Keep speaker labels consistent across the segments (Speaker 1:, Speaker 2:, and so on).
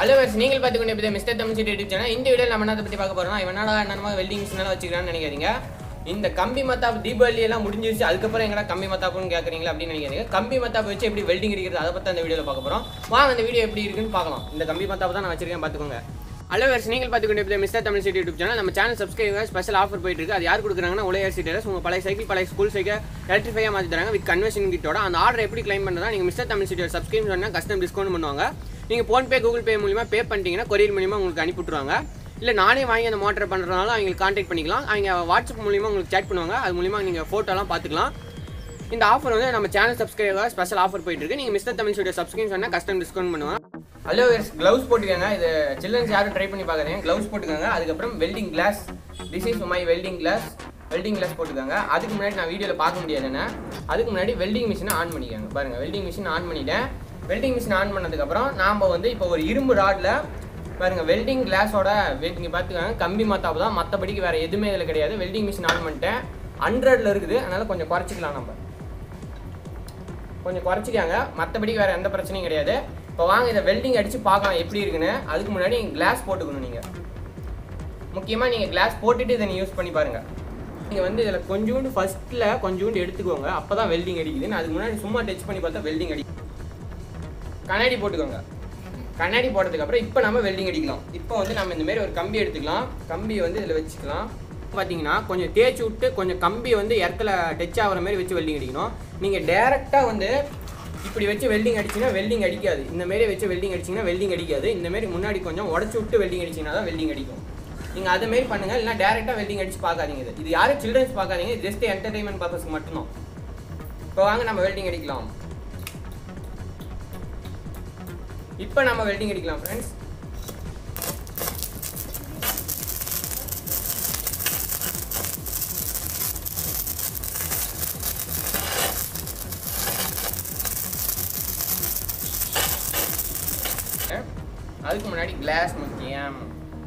Speaker 1: hello verse நீங்கள் பார்த்துக்கொண்டு எப்படி mister Tamil city YouTube channel இந்த வீடியோ நம்ம என்ன பற்றி பார்க்க போறோம்னா இவனால என்னமா வெல்டிங் மிஷினால வச்சுக்கிறான்னு நினைக்காதீங்க இந்த கம்பி மத்தாப் தீபாவளி எல்லாம் முடிஞ்சிருச்சு அதுக்கப்புறம் எங்கடா கம்பி மத்தாப்புன்னு கேட்குறீங்களா அப்படின்னு நினைக்காதீங்க கம்பி மத்தாப் வச்சு எப்படி வெல்டிங் அடிக்கிறது அதை பற்றி அந்த வீடியோவில் பார்க்க போகிறோம் வாங்க அந்த வீடியோ எப்படி இருக்குன்னு பார்க்கலாம் இந்த கம்பி மத்தாப் தான் நான் வச்சிருக்கேன் பார்த்துக்கோங்க ஹலோ வர்ஸ் நீங்கள் பார்த்துக்கொண்டு எப்படி mister Tamil city YouTube channel நம்ம சேனல் சப்ஸ்கிரைபர் ஸ்பெஷல் ஆஃபர் போயிட்டு இருக்கு அது யார் கொடுக்குறாங்கன்னா உலக சிட்டியில் உங்கள் பழைய சைக்கிள் பழைய ஸ்கூல் சைக்கிள் எலக்ட்ரிஃபையாக மாற்றி தராங்க வித் கன்வர்ஷன் கிட்டோட அந்த ஆர்டர் எப்படி கிளைம் பண்ணுறதா நீங்கள் மிஸ்டர் தமிழ் சிட்டியோட சப்ஸ்கிரைப் பண்ணால் கஸ்டம் டிஸ்கவுண்ட் பண்ணுவாங்க நீங்கள் ஃபோன்பே கூகுள் பே மூலிமா பே பண்ணிட்டீங்கன்னா கொரியர் மூலிமா உங்களுக்கு அனுப்பி விட்ருவாங்க இல்லை நானே வாங்கி அந்த மோட்டர் பண்ணுறதுனால அவங்களுக்கு கான்டாக்ட் பண்ணிக்கலாம் அவங்க வாட்ஸ்அப் மூலிமா உங்களுக்கு சேட் பண்ணுவாங்க அது மூலிமா நீங்கள் ஃபோட்டோலாம் பார்த்துக்கலாம் இந்த ஆஃபர் வந்து நம்ம சேனல் சப்ஸ்கிரைபர் ஸ்பெஷல் ஆஃபர் போயிட்டு இருக்கு நீங்கள் மிஸ்டர் தமிழ் ஸ்டுடியோ சப்ஸ்கிரைப் பண்ணால் கஸ்டம் டிஸ்கவுண்ட் பண்ணுவாங்க ஹலோ க்ளவுஸ் போட்டுக்கோங்க இது சில்ட்ரன்ஸ் யாரும் ட்ரை பண்ணி பார்க்குறீங்க க்ளவுஸ் போட்டுக்கோங்க அதுக்கப்புறம் welding glass this is my welding glass welding glass போட்டுக்கோங்க அதுக்கு முன்னாடி நான் வீடியோவில் பார்க்க முடியாது என்ன அதுக்கு முன்னாடி வெல்டிங் மிஷினை ஆன் பண்ணிக்கோங்க பாருங்கள் வெல்டிங் மிஷின் ஆன் பண்ணிட்டேன் வெல்டிங் மிஷின் ஆன் பண்ணதுக்கப்புறம் நாம் வந்து இப்போ ஒரு இரும்பு ராடில் பாருங்க வெல்டிங் கிளாஸோட இங்கே பார்த்துக்கோங்க கம்பி மத்தாப்பு தான் மற்றபடிக்கு வேறு எதுவுமே இதில் கிடையாது வெல்டிங் மிஷின் ஆன் பண்ணிட்டேன் ஹண்ட்ரட்ல இருக்குது அதனால் கொஞ்சம் குறைச்சிக்கலாம் நம்ம கொஞ்சம் குறைச்சிக்காங்க மற்றபடி வேறு எந்த பிரச்சனையும் கிடையாது இப்போ வாங்க இதை வெல்டிங் அடித்து பார்க்கலாம் எப்படி இருக்குன்னு அதுக்கு முன்னாடி கிளாஸ் போட்டுக்கணும் நீங்கள் முக்கியமாக நீங்கள் கிளாஸ் போட்டுட்டு இதை யூஸ் பண்ணி பாருங்கள் நீங்கள் வந்து இதில் கொஞ்சோண்டு ஃபஸ்ட்டில் கொஞ்சோண்டு எடுத்துக்கோங்க அப்போ தான் வெல்டிங் அடிக்குதுன்னு அதுக்கு முன்னாடி சும்மா டச் பண்ணி பார்த்தா வெல்டிங் அடி கண்ணாடி போட்டுக்கோங்க கண்ணாடி போட்டதுக்கப்புறம் இப்போ நம்ம வெல்டிங் அடிக்கலாம் இப்போ வந்து நம்ம இந்த மாதிரி ஒரு கம்பி எடுத்துக்கலாம் கம்பியை வந்து இதில் வச்சுக்கலாம் பார்த்தீங்கன்னா கொஞ்சம் தேய்ச்சி விட்டு கொஞ்சம் கம்பி வந்து இடத்துல டச் ஆகிற மாதிரி வச்சு வெல்டிங் அடிக்கணும் நீங்கள் டேரெக்டாக வந்து இப்படி வச்சு வெல்டிங் அடிச்சிங்கன்னா வெல்டிங் அடிக்காது இந்த மாதிரி வச்சு வெல்டிங் அடிச்சிங்கன்னா வெல்டிங் அடிக்காது இந்த மாதிரி முன்னாடி கொஞ்சம் உடச்சி விட்டு வெல்டிங் அடிச்சிங்கன்னா தான் வெல்டிங் அடிக்கும் நீங்கள் அது மாதிரி பண்ணுங்கள் இல்லைனா டேரெக்டாக வெல்டிங் அடிச்சு பார்க்காதீங்க இது இது யாரும் சில்ட்ரன்ஸ் பார்க்காதீங்க ஜஸ்ட் என்டர்டைன்மெண்ட் பர்பஸ்க்கு மட்டும்தான் இப்போ வாங்க நம்ம வெல்டிங் அடிக்கலாம் இப்போ நம்ம வெல்டிங் அடிக்கலாம் ஃப்ரெண்ட்ஸ் அதுக்கு முன்னாடி கிளாஸ் முக்கியம்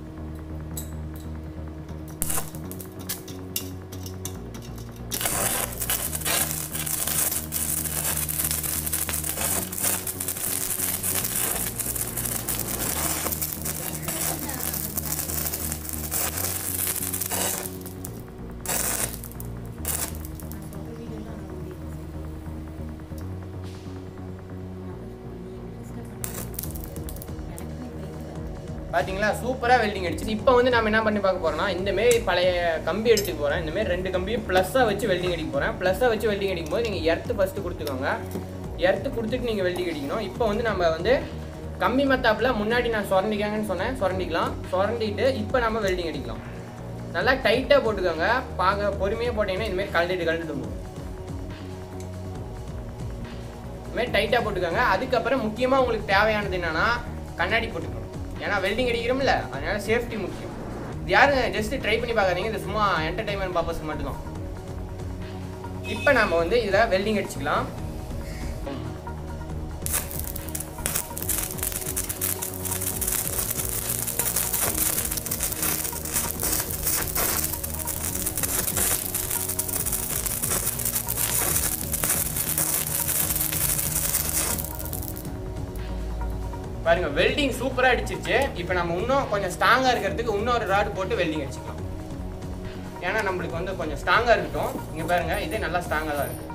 Speaker 1: பாத்தீங்களா சூப்பராக வெல்டிங் அடிச்சு இப்போ வந்து நம்ம என்ன பண்ணி பார்க்க போறோம்னா இந்த மாரி பழைய கம்பி எடுத்துக்க போகிறேன் இந்த மாதிரி ரெண்டு கம்பியும் ப்ளஸ்ஸாக வச்சு வெல்டிங் அடிக்க போகிறேன் ப்ளஸ்ஸாக வச்சு வெல்டிங் அடிக்கும் போது நீங்கள் எர்த்து ஃபஸ்ட்டு கொடுத்துக்கோங்க எர்த்து கொடுத்துட்டு நீங்கள் வெல்டிங் அடிக்கணும் இப்போ வந்து நம்ம வந்து கம்பி மத்தாப்பில் முன்னாடி நான் சுரண்டிக்காங்கன்னு சொன்னேன் சுரண்டிக்கலாம் சுரண்டிட்டு இப்போ நம்ம வெல்டிங் அடிக்கலாம் நல்லா டைட்டாக போட்டுக்கோங்க பார்க்க பொறுமையாக போட்டிங்கன்னா இந்தமாரி கழட்டிட்டு கழட்டிட்டு வந்துடும் இதுமாதிரி டைட்டாக போட்டுக்கோங்க அதுக்கப்புறம் முக்கியமாக உங்களுக்கு தேவையானது என்னன்னா கண்ணாடி போட்டுக்கணும் ஏன்னா வெல்டிங் அடிக்கிறோம்ல அதனால சேஃப்டி முக்கியம் இது யாருங்க ஜஸ்ட் ட்ரை பண்ணி பார்க்காதீங்க இது சும்மா என்டர்டைன்மெண்ட் பர்பஸ்க்கு மட்டும்தான் இப்போ நம்ம வந்து இதில் வெல்டிங் அடிச்சுக்கலாம் பாருங்க வெல்டிங் சூப்பராக அடிச்சிருச்சு இப்போ நம்ம இன்னும் கொஞ்சம் ஸ்ட்ராங்காக இருக்கிறதுக்கு இன்னொரு ராடு போட்டு வெல்டிங் அடிச்சுக்கலாம் ஏன்னா நம்மளுக்கு வந்து கொஞ்சம் ஸ்ட்ராங்காக இருக்கட்டும் இங்கே பாருங்க இது நல்லா ஸ்ட்ராங்காக தான் இருக்கு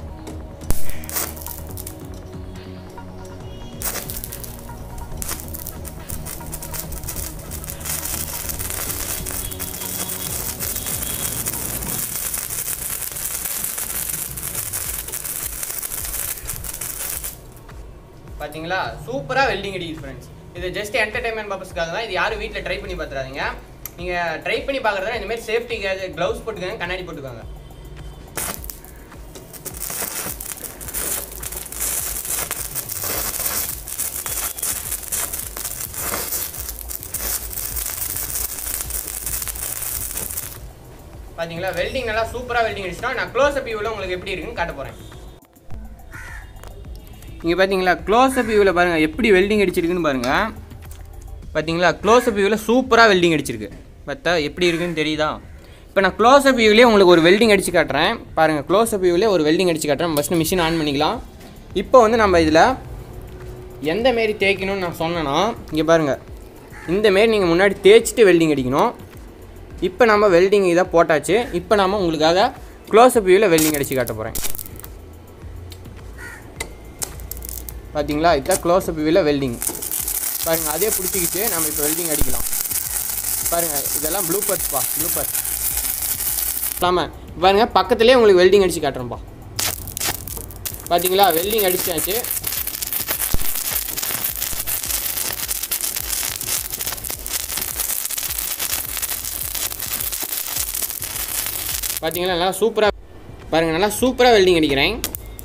Speaker 1: பாத்தீங்களா சூப்பராக வெல்டிங் அடிக்குது ஃப்ரெண்ட்ஸ் இது ஜஸ்ட் என்டர்டைன்மெண்ட் பர்பஸ்க்காக தான் இது யாரும் வீட்டில் ட்ரை பண்ணி பார்த்துறாதீங்க நீங்கள் ட்ரை பண்ணி பார்க்குறதா இந்த மாதிரி சேஃப்டி க்ளவுஸ் போட்டுக்கோங்க கண்ணாடி போட்டுக்கோங்க பாத்தீங்களா வெல்டிங் நல்லா சூப்பராக வெல்டிங் அடிச்சிட்டோம் நான் க்ளோஸ் அப் வியூவில் உங்களுக்கு எப்படி இருக்குன்னு காட்ட போகிறேன் இங்கே பார்த்தீங்களா க்ளோஸ் அப் வியூவில் பாருங்கள் எப்படி வெல்டிங் அடிச்சிருக்குன்னு பாருங்கள் பார்த்தீங்களா க்ளோஸ் அப் வியூவில் சூப்பராக வெல்டிங் அடிச்சிருக்கு பார்த்தா எப்படி இருக்குன்னு தெரியுதா இப்போ நான் க்ளோஸ் அப் வியூவிலே உங்களுக்கு ஒரு வெல்டிங் அடிச்சு காட்டுறேன் பாருங்கள் க்ளோஸ் அப் வியூவிலே ஒரு வெல்டிங் அடிச்சு காட்டுறேன் ஃபஸ்ட்டு மிஷின் ஆன் பண்ணிக்கலாம் இப்போ வந்து நம்ம இதில் எந்த மாரி தேய்க்கணும்னு நான் சொன்னேன்னா இங்கே பாருங்கள் இந்த மாரி நீங்கள் முன்னாடி தேய்ச்சிட்டு வெல்டிங் அடிக்கணும் இப்போ நம்ம வெல்டிங் இதை போட்டாச்சு இப்போ நம்ம உங்களுக்காக க்ளோஸ்அப் வியூவில் வெல்டிங் அடித்து காட்ட போகிறேன் பார்த்தீங்களா இதுதான் க்ளோஸ்அப் வியூவில் வெல்டிங் பாருங்கள் அதே பிடிச்சிக்கிட்டு நம்ம இப்போ வெல்டிங் அடிக்கலாம் பாருங்கள் இதெல்லாம் ப்ளூ பர்ஸ்ப்பா ப்ளூ பர்ஸ் ஆமாம் பாருங்கள் பக்கத்துலேயே உங்களுக்கு வெல்டிங் அடித்து காட்டுறேன்ப்பா பார்த்தீங்களா வெல்டிங் அடிச்சாச்சு பார்த்தீங்களா நல்லா சூப்பராக பாருங்கள் நல்லா சூப்பராக வெல்டிங் அடிக்கிறேன்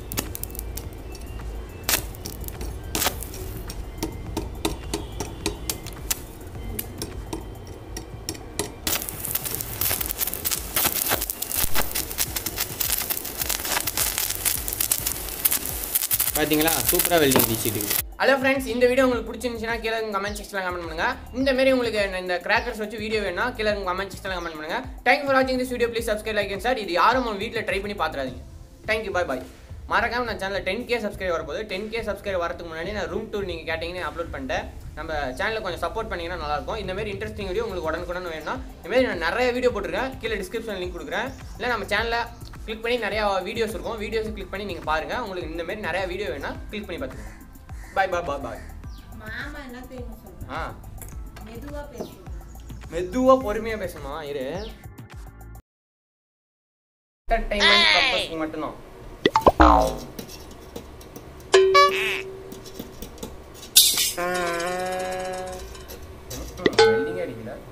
Speaker 1: பார்த்தீங்களா சூப்பராக வெல்டிங் அடிச்சிட்டு ஹலோ ஃப்ரெண்ட்ஸ் இந்த வீடியோ உங்களுக்கு பிடிச்சிருந்துச்சுன்னா கீழே கமெண்ட் செக்ஷனில் கமெண்ட் பண்ணுங்க இந்த மாதிரி உங்களுக்கு இந்த கிராக்கர்ஸ் வச்சு வீடியோ வேணும்னா கீழே கமெண்ட் செக்ஷனில் கமெண்ட் பண்ணுங்க தேங்க் ஃபார் வாட்சிங் this video please subscribe like sir இது யாரும் உங்கள் வீட்டில் ட்ரை பண்ணி பார்த்துறாதீங்க தேங்க்யூ பாய் பாய் மறக்காம நான் சேனலில் டென் கே சப்ஸ்கிரைப் வரப்போது டென் கே சப்ஸ்கிரைப் வரதுக்கு முன்னாடி நான் ரூம் டூர் நீங்கள் கேட்டிங்கன்னு அப்லோட் பண்ணிட்டேன் நம்ம சேனலில் கொஞ்சம் சப்போர்ட் பண்ணிங்கன்னா நல்லாயிருக்கும் இந்த மாதிரி இன்ட்ரெஸ்டிங் வீடியோ உங்களுக்கு உடனுக்குடன் வேணும்னா இந்த மாதிரி நான் நிறைய வீடியோ போட்டிருக்கேன் கீழே டிஸ்கிரிப்ஷன் லிங்க் கொடுக்குறேன் இல்லை நம்ம சேனலில் கிளிக் பண்ணி நிறையா வீடியோஸ் இருக்கும் வீடியோஸ் கிளிக் பண்ணி நீங்கள் பாருங்கள் உங்களுக்கு இந்த மாதிரி நிறையா வீடியோ வேணால் கிளிக் பண்ணி பார்த்துக்கோங்க பாய் பாய் பாய் பாய்
Speaker 2: மாமா என்ன தெரியுமா சொல்றான்
Speaker 1: ஆ
Speaker 2: மெதுவா பேசுவான்
Speaker 1: மெதுவாக பொறுமையாக பேசணுமா இரு என்டர்டைன்மெண்ட் பர்பஸ்க்கு மட்டும்தான் வெல்டிங்கே அடிக்கல